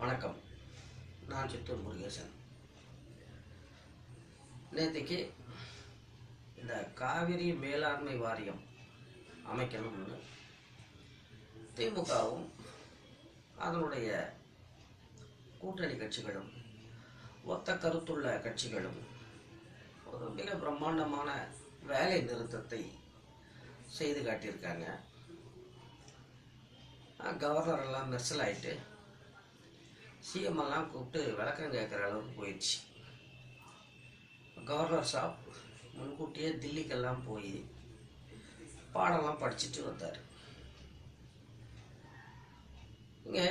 வணக்கம் நான் சித்தூர் முருகேசன் நேற்றுக்கு இந்த காவிரி மேலாண்மை வாரியம் அமைக்கணும்னு திமுகவும் அதனுடைய கூட்டணி கட்சிகளும் ஒத்த கருத்துள்ள கட்சிகளும் ஒரு மிக பிரம்மாண்டமான வேலை நிறுத்தத்தை செய்து காட்டியிருக்காங்க அஹ் கவர்னர் எல்லாம் மெர்சல் ஆயிட்டு சிஎம் எல்லாம் கூப்பிட்டு விளக்கம் கேட்குற அளவுக்கு போயிடுச்சு கவர்னர் சாப் முன்கூட்டியே தில்லிக்கெல்லாம் போய் பாடம்லாம் படிச்சுட்டு வந்தார் இங்கே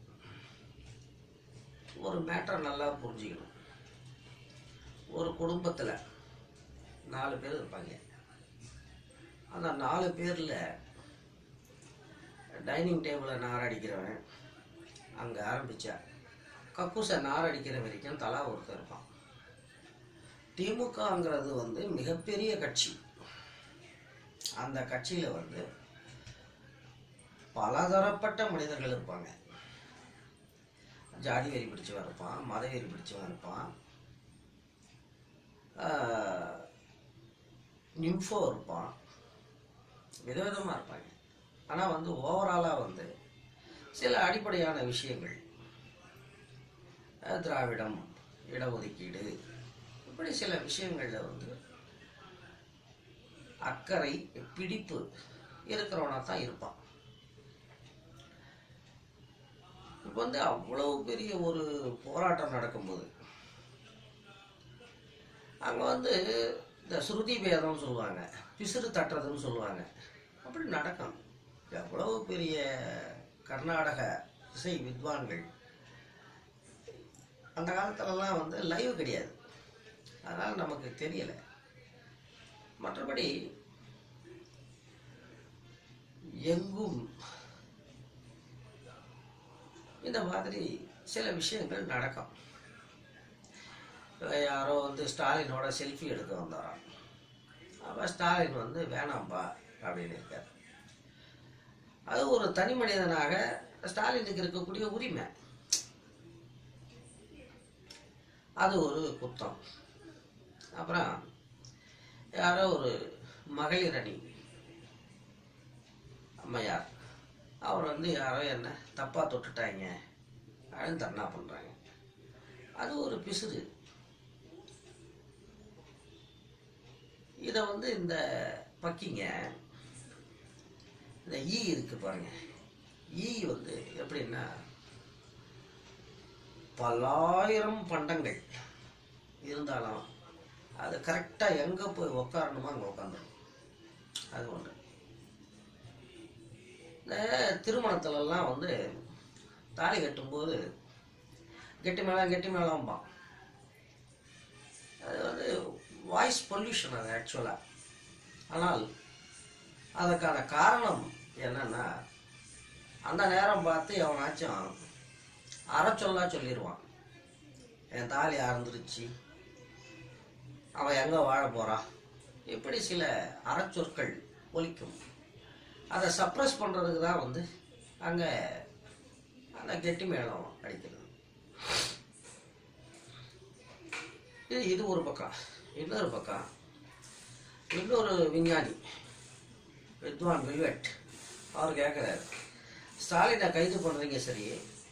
ஒரு மேட்டர் நல்லா புரிஞ்சுக்கணும் ஒரு குடும்பத்தில் நாலு பேர் இருப்பாங்க அந்த நாலு பேரில் டைனிங் டேபிளில் நார் அடிக்கிறவன் அங்கே ஆரம்பித்தா கக்கூசை நார் அடிக்கிற வரைக்கும் தலா ஒருத்தர் இருப்பான் திமுகங்கிறது வந்து மிகப்பெரிய கட்சி அந்த கட்சியில் வந்து பலதரப்பட்ட மனிதர்கள் இருப்பாங்க ஜாதி வெறி பிடிச்சவன் இருப்பான் மத வெறி பிடிச்சவன் இருப்பான் நிம்ஃபோ இருப்பான் விதவிதமாக இருப்பாங்க ஆனால் வந்து ஓவராலாக வந்து சில அடிப்படையான விஷயங்கள் அஹ் திராவிடம் இடஒதுக்கீடு இப்படி சில விஷயங்களில் வந்து அக்கறை பிடிப்பு இருக்கிறவனா தான் இருப்பான் இப்போ வந்து அவ்வளவு பெரிய ஒரு போராட்டம் நடக்கும்போது அங்கே வந்து இந்த ஸ்ருதி பேதம்னு சொல்லுவாங்க பிசிறு தட்டுறதுன்னு சொல்லுவாங்க அப்படி நடக்கும் எவ்வளவு பெரிய கர்நாடக இசை வித்வான்கள் அந்த காலத்துலலாம் வந்து லைவ் கிடையாது அதனால் நமக்கு தெரியலை மற்றபடி எங்கும் இந்த மாதிரி சில விஷயங்கள் நடக்கும் யாரோ வந்து ஸ்டாலினோட செல்ஃபி எடுக்க வந்தாராம் அப்போ ஸ்டாலின் வந்து வேணாம்பா அப்படின்னு இருக்கார் அது ஒரு தனி மனிதனாக ஸ்டாலினுக்கு இருக்கக்கூடிய உரிமை அது ஒரு குத்தம் அப்புறம் யாரோ ஒரு மகளிர் அணி அம்மையார் அவர் வந்து யாரோ என்ன தப்பாக தொட்டுட்டாங்க அப்படின்னு தர்ணா பண்ணுறாங்க அது ஒரு பிசுறு இதை வந்து இந்த பக்கிங்க இந்த ஈ இருக்கு பாருங்க ஈ வந்து எப்படின்னா பல்லாயிரம் பண்டங்கள் இருந்தாலும் அது கரெக்டாக எங்கே போய் உக்காரணுமோ அங்கே உக்காந்துடும் அது ஒன்று இந்த திருமணத்துலலாம் வந்து தாலி கட்டும்போது கெட்டி மேளம் கெட்டி மேளம்பான் அது வந்து வாய்ஸ் பொல்யூஷன் அது ஆக்சுவலாக ஆனால் அதுக்கான காரணம் என்னன்னா அந்த நேரம் பார்த்து எவனாச்சும் அறச்சொல்லா சொல்லிடுவான் என் தாலி அறந்துருச்சு அவன் எங்கே வாழ போகிறான் இப்படி சில அறச்சொற்கள் ஒலிக்கும் அதை சப்ரஸ் பண்ணுறதுக்கு தான் வந்து அங்கே அந்த கெட்டி மேளம் அடிக்கிறது இது இது ஒரு பக்கம் இன்னொரு பக்கம் இன்னொரு விஞ்ஞானி வித்வான் வில்வெட் அவர் கேட்குறாரு ஸ்டாலினை கைது பண்ணுறீங்க சரி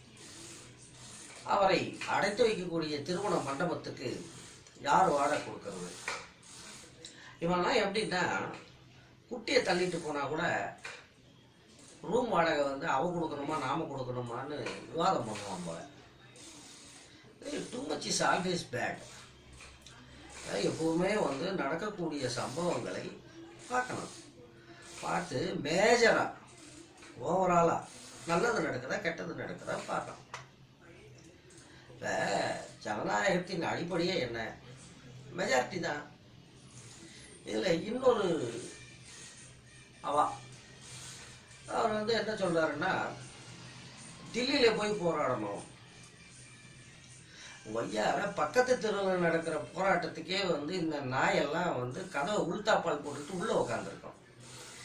அவரை அடைத்து வைக்கக்கூடிய திருமண மண்டபத்துக்கு யார் வாடகை கொடுக்கறது இவன்லாம் எப்படின்னா குட்டியை தள்ளிட்டு போனால் கூட ரூம் வாடகை வந்து அவ கொடுக்கணுமா நாம கொடுக்கணுமான்னு விவாதம் பண்ணுவான் போல too much is always bad எப்பவுமே வந்து நடக்கக்கூடிய சம்பவங்களை பார்க்கணும் பார்த்து மேஜராக ஓவராலாக நல்லது நடக்குதா கெட்டது நடக்குதா பார்க்கணும் இப்போ ஜனநாயகத்தின் அடிப்படையே என்ன மெஜாரிட்டி தான் இதில் இன்னொரு அவா அவர் வந்து என்ன சொல்றாருன்னா தில்லியில் போய் போராடணும் ஒய்யார பக்கத்து தெருவில் நடக்கிற போராட்டத்துக்கே வந்து இந்த நாயெல்லாம் வந்து கதவை உள்தாப்பால் போட்டுட்டு உள்ளே உட்காந்துருக்கோம்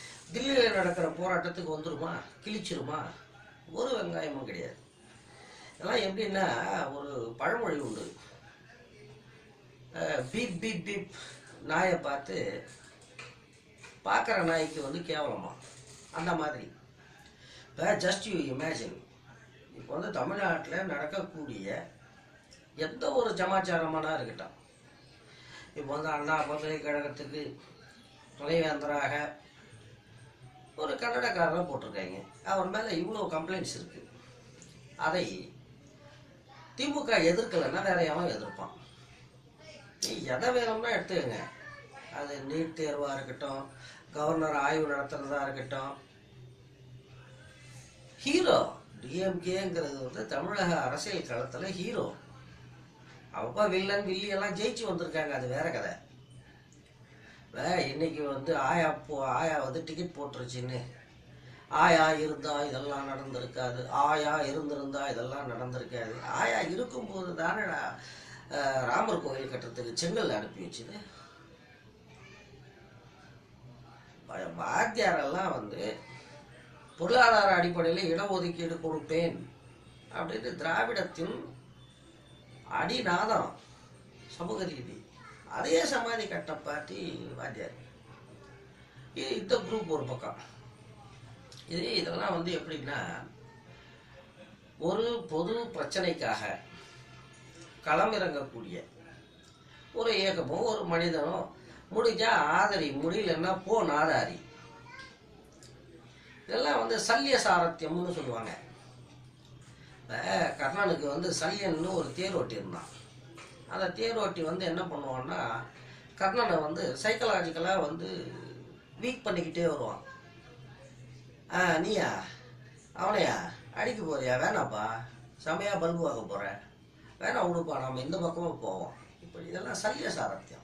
தில்லியில் நடக்கிற போராட்டத்துக்கு வந்துருமா கிழிச்சிருமா ஒரு வெங்காயமும் கிடையாது இதெல்லாம் எப்படின்னா ஒரு பழமொழி உண்டு அஹ், பீப் பீப் பீப் நாயை பார்த்து பார்க்குற நாய்க்கு வந்து கேவலமா அந்த மாதிரி இப்போ ஜஸ்ட் யூ இமேஜின் இப்போ வந்து தமிழ்நாட்டில் நடக்கக்கூடிய எந்த ஒரு சமாச்சாரமானா இருக்கட்டும் இப்போ வந்து அண்ணா பல்கலைக்கழகத்துக்கு துணைவேந்தராக ஒரு கன்னடக்காரரை போட்டிருக்காங்க அவர் மேலே இவ்வளோ கம்ப்ளைண்ட்ஸ் இருக்கு அதை திமுக எதிர்க்கலைன்னா வேற எவன் எதிர்ப்பான் நீ எதை வேணும்னா எடுத்துக்கங்க அது நீட் தேர்வாக இருக்கட்டும் கவர்னர் ஆய்வு நடத்துறதா இருக்கட்டும் ஹீரோ டிஎம்கேங்கிறது வந்து தமிழக அரசியல் களத்தில் ஹீரோ அவங்க வில்லன் வில்லி எல்லாம் ஜெயிச்சு வந்திருக்காங்க அது வேற கதை வே, இன்னைக்கு வந்து ஆயா போ ஆயா வந்து டிக்கெட் போட்டுருச்சுன்னு ஆயா இருந்தா இதெல்லாம் நடந்திருக்காது ஆயா இருந்திருந்தா இதெல்லாம் நடந்திருக்காது ஆயா இருக்கும்போது தானே ராமர் கோயில் கட்டுறதுக்கு செங்கல் அனுப்பி வச்சுது ப- வாத்தியாரெல்லாம் வந்து பொருளாதார அடிப்படையில் இடஒதுக்கீடு கொடுப்பேன் அப்படின்னு திராவிடத்தின் அடிநாதம் சமூக ரீதி அதே சமாதி கட்ட பார்ட்டி வாத்தியார் இது இந்த குரூப் ஒரு பக்கம் இது இதெல்லாம் வந்து எப்படின்னா ஒரு பொது பிரச்சனைக்காக களமிறங்கக்கூடிய ஒரு இயக்கமோ ஒரு மனிதனோ முடிஞ்சா ஆதரி முடியலன்னா போ நாதாரி இதெல்லாம் வந்து சல்லிய சாரத்தியம்னு சொல்லுவாங்க இப்ப கர்ணனுக்கு வந்து சல்யன்னு ஒரு தேரோட்டி இருந்தான் அந்த தேரோட்டி வந்து என்ன பண்ணுவான்னா கர்ணனை வந்து சைக்கலாஜிக்கலாக வந்து வீக் பண்ணிக்கிட்டே வருவான் ஆ நீயா அவனையா அடிக்க போறியா வேணாப்பா செமையா பல்பு வாங்க போற வேணாம் உடுப்பா நம்ம இந்த பக்கமும் போவோம் இப்போ இதெல்லாம் சல்லிய சாரத்தியம்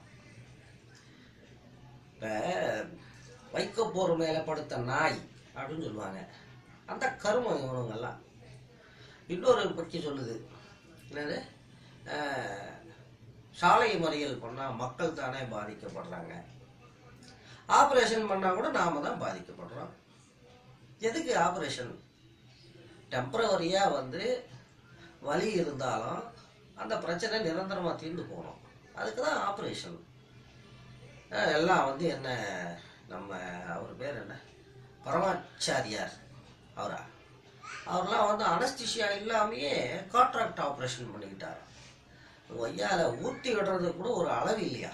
இப்போ வைக்க போர் மேல படுத்த நாய் அப்படின்னு சொல்லுவாங்க அந்த கருமம் இவனுங்கெல்லாம் இன்னொரு பற்றி சொல்லுது என்னது அஹ், சாலை மறியல் பண்ணால் மக்கள் தானே பாதிக்கப்படுறாங்க ஆப்ரேஷன் பண்ணால் கூட நாம தான் பாதிக்கப்படுறோம் எதுக்கு ஆப்ரேஷன் டெம்பரவரியாக வந்து வலி இருந்தாலும் அந்த பிரச்சனை நிரந்தரமாக தீர்ந்து போகணும் அதுக்கு தான் ஆப்ரேஷன் எல்லாம் வந்து என்ன நம்ம அவர் பேர் என்ன பரமாச்சாரியார் அவரா அவர்லாம் வந்து அனஸ்திஷியா இல்லாமையே காட்ராக்ட் ஆப்ரேஷன் பண்ணிக்கிட்டார் ஒய்யால ஊத்தி விடுறது கூட ஒரு அளவு இல்லையா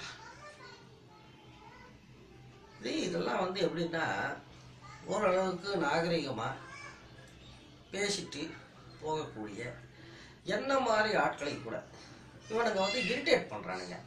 இது இதெல்லாம் வந்து எப்படின்னா ஓரளவுக்கு நாகரிகமா பேசிட்டு போகக்கூடிய என்ன மாதிரி ஆட்களை கூட இவனுங்க வந்து இரிட்டேட் பண்றானுங்க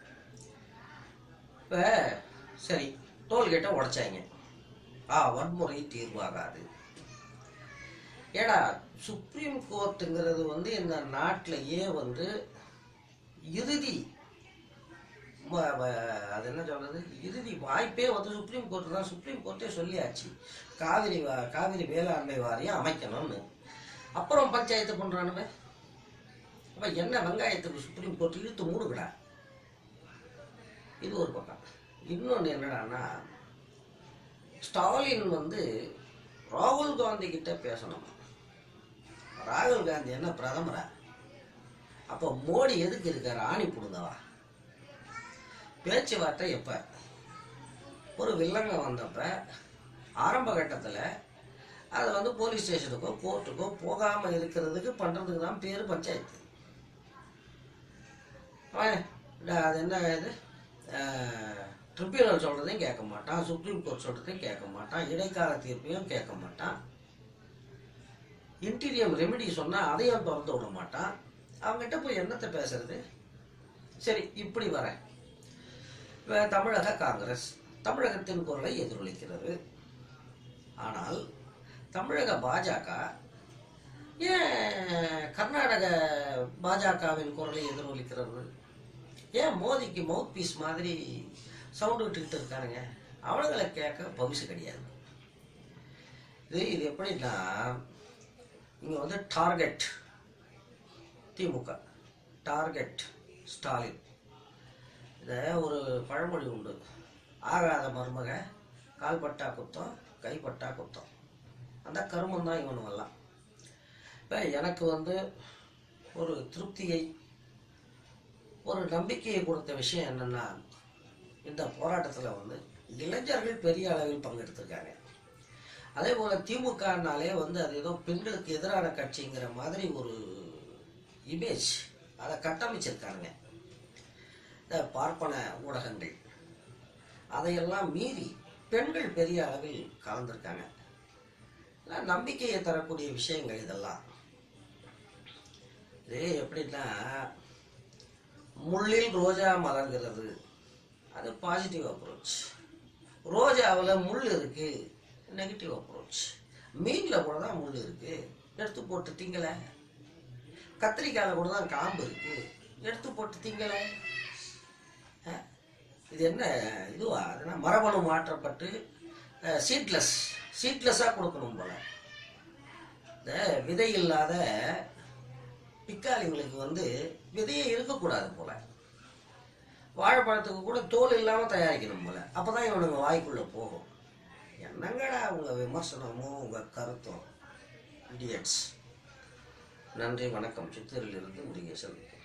இப்ப சரி டோல்கேட்டை உடைச்சாங்க ஆ வன்முறை தீர்வாகாது ஏடா சுப்ரீம் கோர்ட்டுங்கிறது வந்து இந்த நாட்டிலேயே வந்து இறுதி வ- வ- அது என்ன சொல்றது இறுதி வாய்ப்பே வந்து சுப்ரீம் கோர்ட் தான் சுப்ரீம் கோர்ட்டே சொல்லியாச்சு காவிரி வா- காவிரி வேளாண்மை வாரியம் அமைக்கணும்னு அப்புறம் பஞ்சாயத்து பண்றானுங்க அப்ப என்ன வெங்காயத்துக்கு சுப்ரீம் கோர்ட் இழுத்து மூடுங்கடா இது ஒரு பக்கம் இன்னொன்று என்னடான்னா ஸ்டாலின் வந்து ராகுல் காந்தி கிட்ட பேசணும் ராகுல் காந்தி என்ன பிரதமரா அப்போ மோடி எதுக்கு இருக்காரு ஆணி புடுங்கவா பேச்சுவார்த்தை எப்ப ஒரு வில்லங்க வந்தப்ப ஆரம்ப கட்டத்தில் அதை வந்து போலீஸ் ஸ்டேஷனுக்கோ கோர்ட்டுக்கோ போகாம இருக்கிறதுக்கு பண்றதுக்கு தான் பேர் பஞ்சாயத்து அவன் டா- அது என்ன இது ட்ரிபியூனல் சொல்றதையும் கேட்க மாட்டான் சுப்ரீம் கோர்ட் சொல்றதையும் கேட்க மாட்டான் இடைக்கால தீர்ப்பையும் கேட்க மாட்டான் இன்டீரியம் ரெமெடி சொன்னா அதையும் திறந்து விட மாட்டான் அவங்ககிட்ட போய் என்னத்தை பேசுறது சரி இப்படி வரேன் இப்ப தமிழக காங்கிரஸ் தமிழகத்தின் குரலை எதிரொலிக்கிறது ஆனால் தமிழக பாஜக ஏன் கர்நாடக பாஜகவின் குரலை எதிரொலிக்கிறது ஏன் மோதிக்கு மவுத் பீஸ் மாதிரி சவுண்டு விட்டுக்கிட்டு இருக்கானுங்க அவனுங்களை கேட்க பவிசு கிடையாது இது இது எப்படின்னா இங்க வந்து டார்கெட் திமுக டார்கெட் ஸ்டாலின் இத ஒரு பழமொழி உண்டு ஆகாத மருமக கால்பட்டா குத்தம் கைப்பட்டா குத்தம் அந்த கருமம் தான் இவனுங்கெல்லாம் இப்போ எனக்கு வந்து ஒரு திருப்தியை ஒரு நம்பிக்கையை கொடுத்த விஷயம் என்னன்னா இந்த போராட்டத்தில் வந்து இளைஞர்கள் பெரிய அளவில் பங்கெடுத்திருக்காங்க அதே போல திமுகனாலே வந்து அது ஏதோ பெண்களுக்கு எதிரான கட்சிங்கிற மாதிரி ஒரு இமேஜ் அதை கட்டமைச்சிருக்காங்க இந்த பார்ப்பன ஊடகங்கள் அதையெல்லாம் மீறி பெண்கள் பெரிய அளவில் கலந்திருக்காங்க எல்லாம் நம்பிக்கையை தரக்கூடிய விஷயங்கள் இதெல்லாம் இது எப்படின்னா முள்ளில் ரோஜா மலர்கிறது அது பாசிட்டிவ் அப்ரோச் ரோஜாவில் முள் இருக்கு நெகட்டிவ் அப்ரோச் மீனில் கூட தான் முள் இருக்கு எடுத்து போட்டு திங்கலை கத்திரிக்காயில் கூட தான் காம்பு இருக்கு எடுத்து போட்டு திங்கலை அஹ், இது என்ன இதுவா அதுனா மரபணு மாற்றப்பட்டு சீட்லெஸ் சீட்லெஸ்ஸாக கொடுக்கணும் போல இந்த விதை இல்லாத பிக்காளிங்களுக்கு வந்து விதையே இருக்கக்கூடாது போல வாழைப்பழத்துக்கு கூட தோல் இல்லாமல் தயாரிக்கணும் போல அப்பதான் இவனுங்க வாய்க்குள்ள போகும் என்னங்கடா உங்க விமர்சனமும் உங்க கருத்தும் இடியட்ஸ் நன்றி வணக்கம் சித்தூரிலிருந்து முருகேசன்